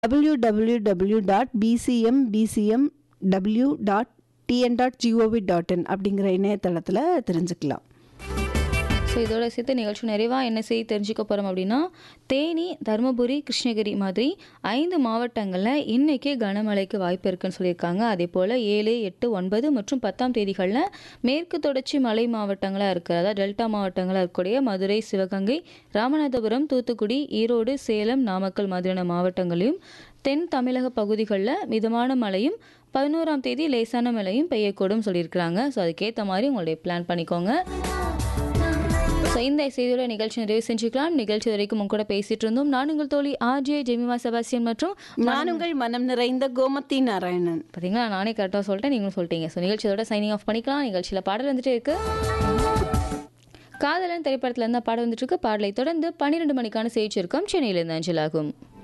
W W W dot PCM PCM W dot TN dot gov dot in அப்படிங்கிற இணையதளத்தில் தெரிஞ்சுக்கலாம் so இதோட சேர்த்து நிகழ்ச்சி நிறைவாக என்ன செய்தி தெரிஞ்சுக்க போகிறோம் அப்படின்னா தேனி தருமபுரி கிருஷ்ணகிரி மாதிரி ஐந்து மாவட்டங்களில் இன்றைக்கே கனமழைக்கு வாய்ப்பு இருக்குன்னு சொல்லியிருக்காங்க அதே போல் ஏழு எட்டு ஒன்பது மற்றும் பத்தாம் தேதிகளில் மேற்கு தொடர்ச்சி மலை மாவட்டங்களாக இருக்கிறதா டெல்டா மாவட்டங்களாக இருக்கக்கூடிய மதுரை சிவகங்கை ராமநாதபுரம் தூத்துக்குடி ஈரோடு சேலம் நாமக்கல் மாதிரியான மாவட்டங்களையும் தென் தமிழக பகுதிகளில் மிதமான மழையும் பதினோராம் தேதி லேசான மழையும் பெய்யக்கூடும் சொல்லியிருக்கிறாங்க ஸோ அதுக்கேற்ற மாதிரி உங்களுடைய பிளான் பண்ணிக்கோங்க ஸோ இந்த செய்தியோட நிகழ்ச்சி நிறைவு செஞ்சுக்கலாம் நிகழ்ச்சி வரைக்கும் உங்க கூட பேசிட்டு இருந்தோம் நான் உங்கள் தோழி ஆர்ஜே ஜெமிமா செபாஸ்டியன் மற்றும் நான் உங்கள் மனம் நிறைந்த கோமதி நாராயணன் பார்த்தீங்களா நானே கரெக்டாக சொல்லிட்டேன் நீங்களும் சொல்லிட்டீங்க ஸோ நிகழ்ச்சியோட சைனிங் ஆஃப் பண்ணிக்கலாம் நிகழ்ச்சியில் பாடல் வந்துட்டே இருக்கு காதலன் திரைப்படத்தில் இருந்த பாடல் வந்துட்டு இருக்கு பாடலை தொடர்ந்து பன்னிரெண்டு மணிக்கான செய்தி இருக்கும் சென்னையிலிருந்து அஞ்சலாகும்